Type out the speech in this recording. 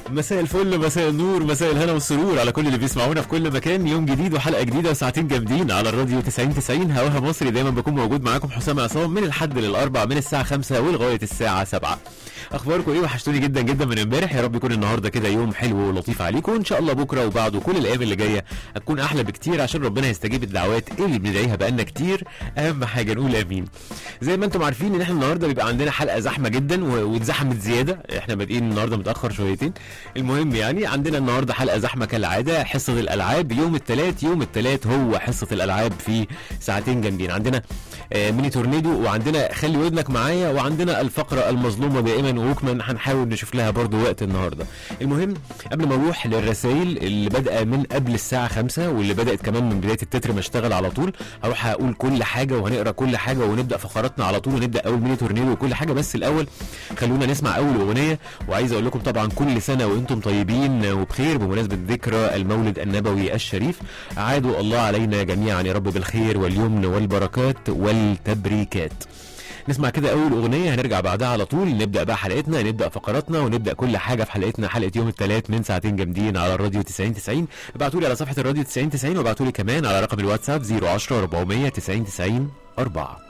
مساء الفل مساء النور مساء الهنا والسرور على كل اللي بيسمعونا في كل مكان يوم جديد وحلقه جديده وساعتين جامدين على الراديو 90 90 هواها مصري دايما بكون موجود معاكم حسام عصام من الحد للاربع من الساعه 5 ولغايه الساعه 7 اخباركم ايه وحشتوني جدا جدا من امبارح يا رب يكون النهارده كده يوم حلو ولطيف عليكم وان شاء الله بكره وبعده كل الايام اللي جايه هتكون احلى بكتير عشان ربنا يستجيب الدعوات اللي بندعيها بقالنا كتير اهم حاجه نقول امين زي ما انتم عارفين ان احنا النهارده بيبقى عندنا حلقه زحمه جدا و- واتزحمت زياده احنا بادئين النهارده متاخر شويتين المهم يعني عندنا النهارده حلقه زحمه كالعاده حصه الالعاب يوم الثلاث يوم الثلاث هو حصه الالعاب في ساعتين جامدين عندنا آه، ميني تورنيدو وعندنا خلي ودنك معايا وعندنا الفقره المظلومه دائما ووكمان هنحاول نشوف لها برضو وقت النهارده المهم قبل ما اروح للرسائل اللي بادئه من قبل الساعه 5 واللي بدات كمان من بدايه التتر ما اشتغل على طول هروح اقول كل حاجه وهنقرا كل حاجه ونبدا فقراتنا على طول ونبدا اول ميني تورنيدو وكل حاجه بس الاول خلونا نسمع اول اغنيه وعايز اقول لكم طبعا كل سنه وانتم طيبين وبخير بمناسبه ذكرى المولد النبوي الشريف عادوا الله علينا جميعا يا رب بالخير واليمن والبركات والتبريكات نسمع كده اول اغنيه هنرجع بعدها على طول نبدا بقى حلقتنا نبدا فقراتنا ونبدا كل حاجه في حلقتنا حلقه يوم الثلاث من ساعتين جامدين على الراديو 90 90 ابعتوا لي على صفحه الراديو 90 90 وابعتوا لي كمان على رقم الواتساب 010 400 90 90 4